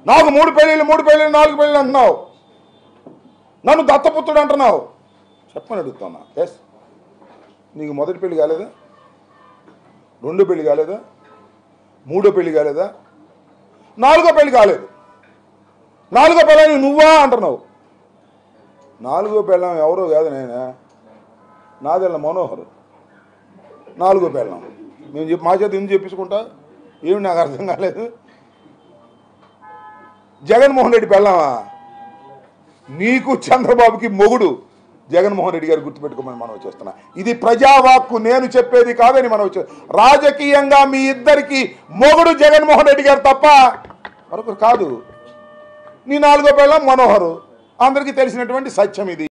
నాకు మూడు పెళ్ళిళ్ళు మూడు పెళ్ళిళ్ళు నాలుగు పెళ్ళిళ్ళు అంటున్నావు నన్ను దత్తపుత్రుడు అంటున్నావు చెప్పని అడుగుతున్నా ఎస్ నీకు మొదటి పెళ్లి కాలేదా రెండో పెళ్లి కాలేదా మూడో పెళ్లి కాలేదా నాలుగో పెళ్లి కాలేదు నాలుగో పెళ్ళని నువ్వా అంటున్నావు నాలుగో పెళ్ళం ఎవరో కాదు నేనే నాదెళ్ళ మనోహర్ నాలుగో పెళ్ళం మేము చెప్పి మా చేత ఎందుకు చెప్పించుకుంటా ఏమి నాకు అర్థం కాలేదు జగన్మోహన్ రెడ్డి పెళ్ళామా నీకు చంద్రబాబుకి మొగుడు జగన్మోహన్ రెడ్డి గారు గుర్తుపెట్టుకోమని మనం వచ్చేస్తున్నా ఇది ప్రజావాక్కు నేను చెప్పేది కాదని మనం వచ్చే రాజకీయంగా మీ ఇద్దరికి మొగుడు జగన్మోహన్ రెడ్డి గారు తప్ప మరొకరు కాదు నీ నాలుగో పెళ్ళం మనోహరు అందరికీ తెలిసినటువంటి సత్యం ఇది